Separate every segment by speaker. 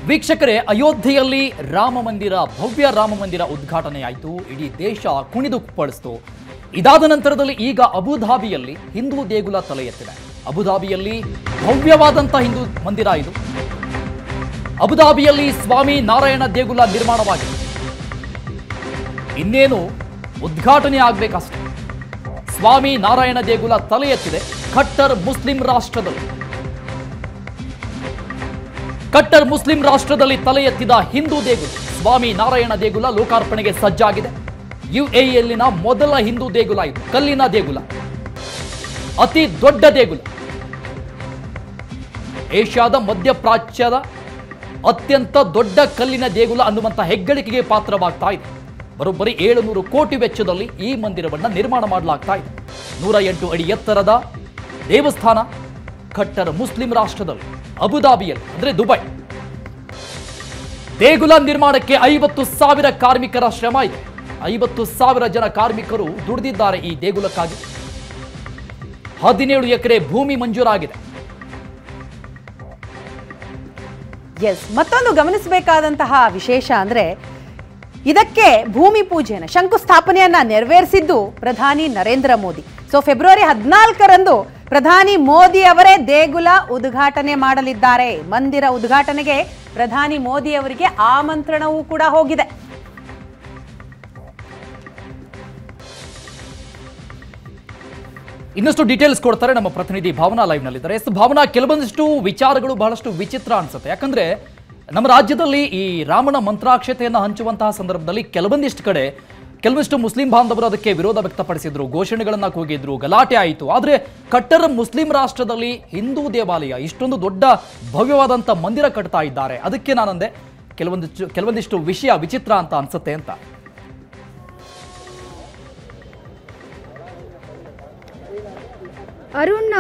Speaker 1: ವೀಕ್ಷಕರೇ ಅಯೋಧ್ಯೆಯಲ್ಲಿ ರಾಮ ಮಂದಿರ ಭವ್ಯ ರಾಮ ಮಂದಿರ ಉದ್ಘಾಟನೆಯಾಯಿತು ಇಡೀ ದೇಶ ಕುಣಿದು ಕುಪ್ಪಳಿಸ್ತು ಇದಾದ ನಂತರದಲ್ಲಿ ಈಗ ಅಬುಧಾಬಿಯಲ್ಲಿ ಹಿಂದೂ ದೇಗುಲ ತಲೆ ಎತ್ತಿದೆ ಅಬುಧಾಬಿಯಲ್ಲಿ ಭವ್ಯವಾದಂಥ ಹಿಂದೂ ಮಂದಿರ ಇದು ಅಬುಧಾಬಿಯಲ್ಲಿ ಸ್ವಾಮಿ ನಾರಾಯಣ ದೇಗುಲ ನಿರ್ಮಾಣವಾಗಿದೆ ಇನ್ನೇನು ಉದ್ಘಾಟನೆ ಆಗ್ಬೇಕಷ್ಟೆ ಸ್ವಾಮಿ ನಾರಾಯಣ ದೇಗುಲ ತಲೆ ಎತ್ತಿದೆ ಖಟ್ಟರ್ ಮುಸ್ಲಿಂ ರಾಷ್ಟ್ರದಲ್ಲಿ ಕಟ್ಟರ್ ಮುಸ್ಲಿಂ ರಾಷ್ಟ್ರದಲ್ಲಿ ತಲೆ ಎತ್ತಿದ ಹಿಂದೂ ದೇಗುಲ ಸ್ವಾಮಿ ನಾರಾಯಣ ದೇಗುಲ ಲೋಕಾರ್ಪಣೆಗೆ ಸಜ್ಜಾಗಿದೆ ಯುಎಇಯಲ್ಲಿನ ಮೊದಲ ಹಿಂದೂ ದೇಗುಲ ಇದು ಕಲ್ಲಿನ ದೇಗುಲ ಅತಿ ದೊಡ್ಡ ದೇಗುಲ ಏಷ್ಯಾದ ಮಧ್ಯಪ್ರಾಚ್ಯದ ಅತ್ಯಂತ ದೊಡ್ಡ ಕಲ್ಲಿನ ದೇಗುಲ ಅನ್ನುವಂಥ ಹೆಗ್ಗಳಿಕೆಗೆ ಪಾತ್ರವಾಗ್ತಾ ಇದೆ ಬರೋಬ್ಬರಿ ಏಳುನೂರು ಕೋಟಿ ವೆಚ್ಚದಲ್ಲಿ ಈ ಮಂದಿರವನ್ನು ನಿರ್ಮಾಣ ಮಾಡಲಾಗ್ತಾ ಇದೆ ನೂರ ಎಂಟು ಅಡಿ ಎತ್ತರದ ದೇವಸ್ಥಾನ ಖಟ್ಟರ್ ಮುಸ್ಲಿಂ ರಾಷ್ಟ್ರದಲ್ಲಿ ಅಬುದಾಬಿಯಲ್ಲಿ ಅಂದ್ರೆ ದುಬೈ ದೇಗುಲ ನಿರ್ಮಾಣಕ್ಕೆ ಐವತ್ತು ಸಾವಿರ ಕಾರ್ಮಿಕರ ಶ್ರಮ ಇದೆ ಐವತ್ತು ಸಾವಿರ ಜನ ಕಾರ್ಮಿಕರು ದುಡಿದಿದ್ದಾರೆ ಈ ದೇಗುಲಕ್ಕಾಗಿ ಹದಿನೇಳು ಎಕರೆ ಭೂಮಿ ಮಂಜೂರಾಗಿದೆ
Speaker 2: ಎಸ್ ಮತ್ತೊಂದು ಗಮನಿಸಬೇಕಾದಂತಹ ವಿಶೇಷ ಅಂದ್ರೆ ಇದಕ್ಕೆ ಭೂಮಿ ಪೂಜೆಯನ್ನ ಶಂಕುಸ್ಥಾಪನೆಯನ್ನ ನೆರವೇರಿಸಿದ್ದು ಪ್ರಧಾನಿ ನರೇಂದ್ರ ಮೋದಿ ಸೊ ಫೆಬ್ರವರಿ ಹದಿನಾಲ್ಕರಂದು ಪ್ರಧಾನಿ ಮೋದಿ ಅವರೇ ದೇಗುಲ ಉದ್ಘಾಟನೆ ಮಾಡಲಿದ್ದಾರೆ ಮಂದಿರ ಉದ್ಘಾಟನೆಗೆ ಪ್ರಧಾನಿ ಮೋದಿ ಅವರಿಗೆ ಆಮಂತ್ರಣವೂ ಕೂಡ ಹೋಗಿದೆ
Speaker 1: ಇನ್ನಷ್ಟು ಡೀಟೇಲ್ಸ್ ಕೊಡ್ತಾರೆ ನಮ್ಮ ಪ್ರತಿನಿಧಿ ಭಾವನಾ ಲೈವ್ ನಲ್ಲಿದ್ದಾರೆ ಎಸ್ ಭಾವನಾ ಕೆಲವೊಂದಿಷ್ಟು ವಿಚಾರಗಳು ಬಹಳಷ್ಟು ವಿಚಿತ್ರ ಅನ್ಸುತ್ತೆ ಯಾಕಂದ್ರೆ ನಮ್ಮ ರಾಜ್ಯದಲ್ಲಿ ಈ ರಾಮನ ಮಂತ್ರಾಕ್ಷತೆಯನ್ನು ಹಂಚುವಂತಹ ಸಂದರ್ಭದಲ್ಲಿ ಕೆಲವೊಂದಿಷ್ಟು ಕಡೆ ಕೆಲವೊಂದಿಷ್ಟು ಮುಸ್ಲಿಂ ಬಾಂಧವರು ಅದಕ್ಕೆ ವಿರೋಧ ವ್ಯಕ್ತಪಡಿಸಿದ್ರು ಘೋಷಣೆಗಳನ್ನ ಕೂಗಿದ್ರು ಗಲಾಟೆ ಆಯಿತು ಆದರೆ ಕಟ್ಟರ್ ಮುಸ್ಲಿಂ ರಾಷ್ಟ್ರದಲ್ಲಿ ಹಿಂದೂ ದೇವಾಲಯ ಇಷ್ಟೊಂದು ದೊಡ್ಡ ಭವ್ಯವಾದಂಥ ಮಂದಿರ ಕಟ್ತಾ ಇದ್ದಾರೆ ಅದಕ್ಕೆ ನಾನಂದೆ ಕೆಲವೊಂದಿಷ್ಟು ಕೆಲವೊಂದಿಷ್ಟು ವಿಷಯ ವಿಚಿತ್ರ ಅಂತ ಅನ್ಸುತ್ತೆ ಅಂತ
Speaker 3: ಅರುಣ್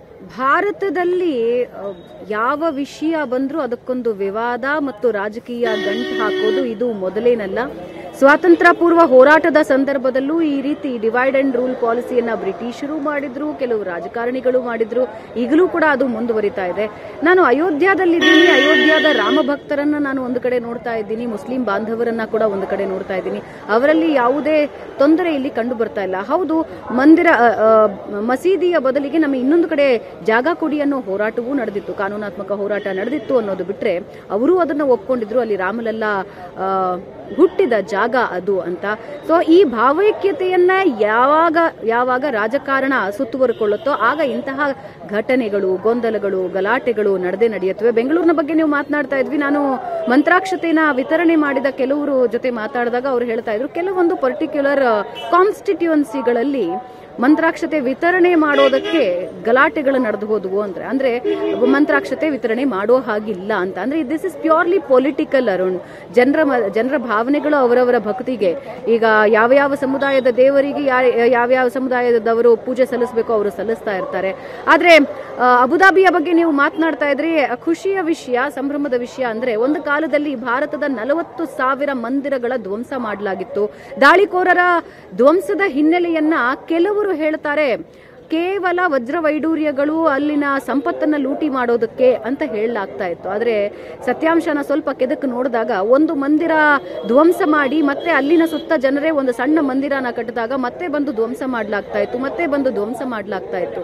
Speaker 3: ಭಾರತದಲ್ಲಿ ಅಹ್, ಯಾವ ವಿಷಯ ಬಂದರೂ ಅದಕ್ಕೊಂದು ವಿವಾದ ಮತ್ತು ರಾಜಕೀಯ ಗಂಟು ಹಾಕೋದು ಇದು ಮೊದಲೇನಲ್ಲ ಸ್ವಾತಂತ್ರ್ಯ ಪೂರ್ವ ಹೋರಾಟದ ಸಂದರ್ಭದಲ್ಲೂ ಈ ರೀತಿ ಡಿವೈಡ್ ಅಂಡ್ ರೂಲ್ ಪಾಲಿಸಿಯನ್ನ ಬ್ರಿಟಿಷರು ಮಾಡಿದ್ರು ಕೆಲವು ರಾಜಕಾರಣಿಗಳು ಮಾಡಿದ್ರು ಈಗಲೂ ಕೂಡ ಅದು ಮುಂದುವರಿತಾ ಇದೆ ನಾನು ಅಯೋಧ್ಯದಲ್ಲಿದ್ದೀನಿ ಅಯೋಧ್ಯದ ರಾಮ ಭಕ್ತರನ್ನ ನಾನು ಒಂದು ಕಡೆ ನೋಡ್ತಾ ಇದ್ದೀನಿ ಮುಸ್ಲಿಂ ಬಾಂಧವರನ್ನ ಕೂಡ ಒಂದು ಕಡೆ ನೋಡ್ತಾ ಇದ್ದೀನಿ ಅವರಲ್ಲಿ ಯಾವುದೇ ತೊಂದರೆ ಇಲ್ಲಿ ಕಂಡು ಬರ್ತಾ ಇಲ್ಲ ಹೌದು ಮಂದಿರ ಅ, ಅ, ಮಸೀದಿಯ ಬದಲಿಗೆ ನಮ್ಮ ಇನ್ನೊಂದು ಕಡೆ ಜಾಗ ಕೊಡಿ ಅನ್ನೋ ಹೋರಾಟವೂ ನಡೆದಿತ್ತು ಕಾನೂನಾತ್ಮಕ ಹೋರಾಟ ನಡೆದಿತ್ತು ಅನ್ನೋದು ಬಿಟ್ರೆ ಅವರು ಅದನ್ನ ಒಪ್ಕೊಂಡಿದ್ರು ಅಲ್ಲಿ ರಾಮಲಲ್ಲ ಆ, ಹುಟ್ಟಿದ ಜಾಗ ಅದು ಅಂತ ಸೊ ಈ ಭಾವೈಕ್ಯತೆಯನ್ನ ಯಾವಾಗ ಯಾವಾಗ ರಾಜಕಾರಣ ಸುತ್ತುವರಿಕೊಳ್ಳುತ್ತೋ ಆಗ ಇಂತಹ ಘಟನೆಗಳು ಗೊಂದಲಗಳು ಗಲಾಟೆಗಳು ನಡೆದೇ ನಡೆಯುತ್ತವೆ ಬೆಂಗಳೂರಿನ ಬಗ್ಗೆ ನೀವು ಮಾತನಾಡ್ತಾ ಇದ್ವಿ ನಾನು ಮಂತ್ರಾಕ್ಷತೆನ ವಿತರಣೆ ಮಾಡಿದ ಕೆಲವರು ಜೊತೆ ಮಾತಾಡಿದಾಗ ಅವ್ರು ಹೇಳ್ತಾ ಇದ್ರು ಕೆಲವೊಂದು ಪರ್ಟಿಕ್ಯುಲರ್ ಕಾನ್ಸ್ಟಿಟ್ಯೂನ್ಸಿಗಳಲ್ಲಿ ಮಂತ್ರಾಕ್ಷತೆ ವಿತರಣೆ ಮಾಡೋದಕ್ಕೆ ಗಲಾಟೆಗಳು ನಡೆದು ಹೋದವು ಅಂದ್ರೆ ಅಂದ್ರೆ ಮಂತ್ರಾಕ್ಷತೆ ವಿತರಣೆ ಮಾಡೋ ಹಾಗಿಲ್ಲ ಅಂತ ಅಂದ್ರೆ this is purely political Arun ಜನರ ಮ- ಜನರ ಭಾವನೆಗಳು ಅವರವರ ಭಕ್ತಿಗೆ ಈಗ ಯಾವ ಯಾವ ಸಮುದಾಯದ ದೇವರಿಗೆ ಯಾ- ಯಾವ್ಯಾವ ಸಮುದಾಯದವರು ಪೂಜೆ ಸಲ್ಲಿಸಬೇಕು ಅವರು ಸಲ್ಲಿಸ್ತಾ ಇರ್ತಾರೆ ಆದ್ರೆ ಆ, ಅಬುದಾಬಿಯ ಬಗ್ಗೆ ನೀವು ಮಾತನಾಡ್ತಾ ಇದ್ರಿ ಖುಷಿಯ ವಿಷಯ ಸಂಭ್ರಮದ ವಿಷಯ ಅಂದ್ರೆ ಒಂದು ಕಾಲದಲ್ಲಿ ಭಾರತದ ನಲವತ್ತು ಸಾವಿರ ಮಂದಿರಗಳ ಧ್ವಂಸ ಮಾಡಲಾಗಿತ್ತು ದಾಳಿಕೋರರ ಧ್ವಂಸದ ಹಿನ್ನೆಲೆಯನ್ನ ಕೆಲವರು ಹೇಳ್ತಾರೆ ಕೇವಲ ವಜ್ರ ವೈಡೂರ್ಯಗಳು ಅಲ್ಲಿನ ಸಂಪತ್ತನ್ನ ಲೂಟಿ ಮಾಡೋದಕ್ಕೆ ಅಂತ ಹೇಳಲಾಗ್ತಾ ಇತ್ತು ಆದ್ರೆ ಸತ್ಯಾಂಶನ ಸ್ವಲ್ಪ ಕೆದಕ್ ನೋಡಿದಾಗ ಒಂದು ಮಂದಿರ ಧ್ವಂಸ ಮಾಡಿ ಮತ್ತೆ ಅಲ್ಲಿನ ಸುತ್ತ ಜನರೇ ಒಂದು ಸಣ್ಣ ಮಂದಿರನ ಕಟ್ಟಿದಾಗ ಮತ್ತೆ ಬಂದು ಧ್ವಂಸ ಮಾಡ್ಲಾಗ್ತಾ ಇತ್ತು ಮತ್ತೆ ಬಂದು ಧ್ವಂಸ ಮಾಡ್ಲಾಗ್ತಾ ಇತ್ತು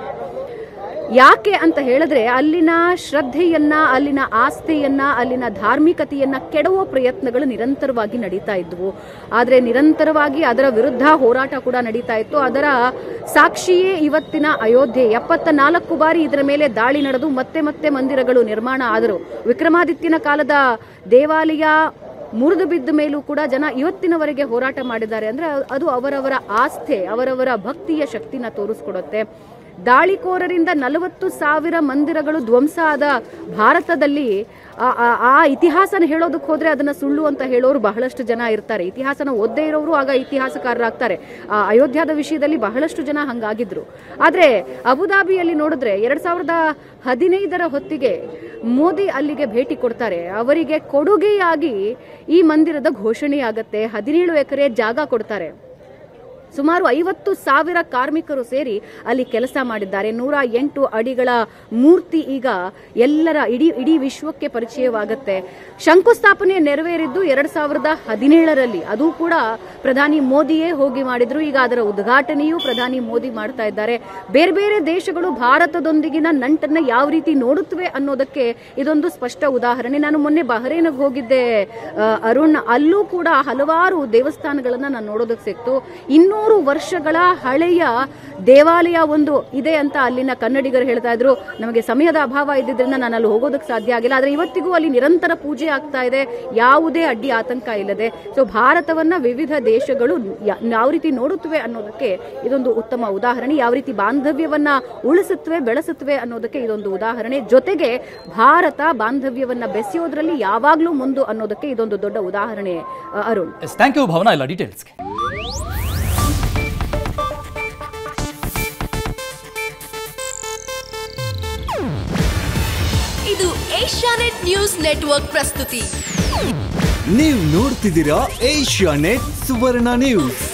Speaker 3: ಯಾಕೆ ಅಂತ ಹೇಳಿದ್ರೆ ಅಲ್ಲಿನ ಶ್ರದ್ಧೆಯನ್ನ ಅಲ್ಲಿನ ಆಸ್ತಿಯನ್ನ ಅಲ್ಲಿನ ಧಾರ್ಮಿಕತೆಯನ್ನ ಕೆಡುವ ಪ್ರಯತ್ನಗಳು ನಿರಂತರವಾಗಿ ನಡೀತಾ ಇದ್ವು ಆದ್ರೆ ನಿರಂತರವಾಗಿ ಅದರ ವಿರುದ್ಧ ಹೋರಾಟ ಕೂಡ ನಡೀತಾ ಇತ್ತು ಅದರ ಸಾಕ್ಷಿಯೇ ಇವತ್ತಿನ ಅಯೋಧ್ಯೆ ಎಪ್ಪತ್ತ ನಾಲ್ಕು ಬಾರಿ ಇದರ ಮೇಲೆ ದಾಳಿ ನಡೆದು ಮತ್ತೆ ಮತ್ತೆ ಮಂದಿರಗಳು ನಿರ್ಮಾಣ ಆದರು ವಿಕ್ರಮಾದಿತ್ಯನ ಕಾಲದ ದೇವಾಲಯ ಮುರಿದು ಬಿದ್ದ ಮೇಲೂ ಕೂಡ ಜನ ಇವತ್ತಿನವರೆಗೆ ಹೋರಾಟ ಮಾಡಿದ್ದಾರೆ ಅಂದ್ರೆ ಅದು ಅವರವರ ಆಸ್ಥೆ ಅವರವರ ಭಕ್ತಿಯ ಶಕ್ತಿನ ತೋರಿಸ್ಕೊಡುತ್ತೆ ದಾಳಿಕೋರರಿಂದ ನಲವತ್ತು ಸಾವಿರ ಮಂದಿರಗಳು ಧ್ವಂಸ ಆದ ಭಾರತದಲ್ಲಿ ಆ- ಆ- ಆ ಇತಿಹಾಸನ ಹೇಳೋದಕ್ಕೆ ಹೋದ್ರೆ ಅದನ್ನ ಸುಳ್ಳು ಅಂತ ಹೇಳೋರು ಬಹಳಷ್ಟು ಜನ ಇರ್ತಾರೆ ಇತಿಹಾಸನ ಓದ್ದೇ ಇರೋರು ಆಗ ಇತಿಹಾಸಕಾರರಾಗ್ತಾರೆ ಆ ಅಯೋಧ್ಯದ ವಿಷಯದಲ್ಲಿ ಬಹಳಷ್ಟು ಜನ ಹಂಗಾಗಿದ್ರು ಆದ್ರೆ ಅಬುದಾಬಿಯಲ್ಲಿ ನೋಡಿದ್ರೆ ಎರಡ್ ಸಾವಿರದ ಹದಿನೈದರ ಹೊತ್ತಿಗೆ ಮೋದಿ ಅಲ್ಲಿಗೆ ಭೇಟಿ ಕೊಡ್ತಾರೆ ಅವರಿಗೆ ಕೊಡುಗೆಯಾಗಿ ಈ ಮಂದಿರದ ಘೋಷಣೆ ಆಗತ್ತೆ ಹದಿನೇಳು ಎಕರೆ ಜಾಗ ಕೊಡ್ತಾರೆ ಸುಮಾರು ಐವತ್ತು ಸಾವಿರ ಕಾರ್ಮಿಕರು ಸೇರಿ ಅಲ್ಲಿ ಕೆಲಸ ಮಾಡಿದ್ದಾರೆ ನೂರ ಎಂಟು ಅಡಿಗಳ ಮೂರ್ತಿ ಈಗ ಎಲ್ಲರ ಇಡೀ ಇಡೀ ವಿಶ್ವಕ್ಕೆ ಪರಿಚಯವಾಗುತ್ತೆ ಶಂಕುಸ್ಥಾಪನೆ ನೆರವೇರಿದ್ದು ಎರಡ್ ಸಾವಿರದ ಹದಿನೇಳರಲ್ಲಿ ಅದು ಕೂಡ ಪ್ರಧಾನಿ ಮೋದಿಯೇ ಹೋಗಿ ಮಾಡಿದ್ರು ಈಗ ಅದರ ಉದ್ಘಾಟನೆಯೂ ಪ್ರಧಾನಿ ಮೋದಿ ಮಾಡ್ತಾ ಇದ್ದಾರೆ ಬೇರೆ ಬೇರೆ ದೇಶಗಳು ಭಾರತದೊಂದಿಗಿನ ನಂಟನ್ನ ಯಾವ ರೀತಿ ನೋಡುತ್ತವೆ ಅನ್ನೋದಕ್ಕೆ ಇದೊಂದು ಸ್ಪಷ್ಟ ಉದಾಹರಣೆ ನಾನು ಮೊನ್ನೆ ಬಹರೇನಿಗೆ ಹೋಗಿದ್ದೆ ಆ, ಅರುಣ್ ಅಲ್ಲೂ ಕೂಡ ಹಲವಾರು ದೇವಸ್ಥಾನಗಳನ್ನ ನಾನು ನೋಡೋದಕ್ಕೆ ಸಿಕ್ತು ಇನ್ನೂರು ವರ್ಷಗಳ ಹಳೆಯ ದೇವಾಲಯ ಒಂದು ಇದೆ ಅಂತ ಅಲ್ಲಿನ ಕನ್ನಡಿಗರು ಹೇಳ್ತಾ ಇದ್ರು ನಮಗೆ ಸಮಯದ ಅಭಾವ ಇದ್ದಿದ್ರಿಂದ ನಾನು ಅಲ್ಲಿ ಹೋಗೋದಕ್ಕೆ ಸಾಧ್ಯ ಆಗಿಲ್ಲ ಆದ್ರೆ ಇವತ್ತಿಗೂ ಅಲ್ಲಿ ನಿರಂತರ ಪೂಜೆ ಆಗ್ತಾ ಇದೆ ಯಾವುದೇ ಅಡ್ಡಿ ಆತಂಕ ಇಲ್ಲದೆ ಸೊ ಭಾರತವನ್ನ ವಿವಿಧ ದೇಶಗಳು ಯಾ- ಯಾವ ರೀತಿ ನೋಡುತ್ತವೆ ಅನ್ನೋದಕ್ಕೆ ಇದೊಂದು ಉತ್ತಮ ಉದಾಹರಣೆ ಯಾವ ರೀತಿ ಬಾಂಧವ್ಯವನ್ನ ಉಳಿಸುತ್ತವೆ ಬೆಳೆಸುತ್ತವೆ ಅನ್ನೋದಕ್ಕೆ ಇದೊಂದು ಉದಾಹರಣೆ ಜೊತೆಗೆ ಭಾರತ ಬಾಂಧವ್ಯವನ್ನ ಬೆಸೆಯೋದ್ರಲ್ಲಿ ಯಾವಾಗ್ಲೂ ಮುಂದು ಅನ್ನೋದಕ್ಕೆ ಇದೊಂದು ದೊಡ್ಡ ಉದಾಹರಣೆ ಅ, Arun
Speaker 1: yes thank you Bhavana ಎಲ್ಲ ಡೀಟೇಲ್ಸ್ಗೆ
Speaker 4: ಇದು ಏಷ್ಯಾನೆಟ್ ನ್ಯೂಸ್ ನೆಟ್ವರ್ಕ್ ಪ್ರಸ್ತುತಿ
Speaker 5: ನೀವು ನೋಡ್ತಿದ್ದೀರಾ ಏಷ್ಯಾ ನೆಟ್ ಸುವರ್ಣ ನ್ಯೂಸ್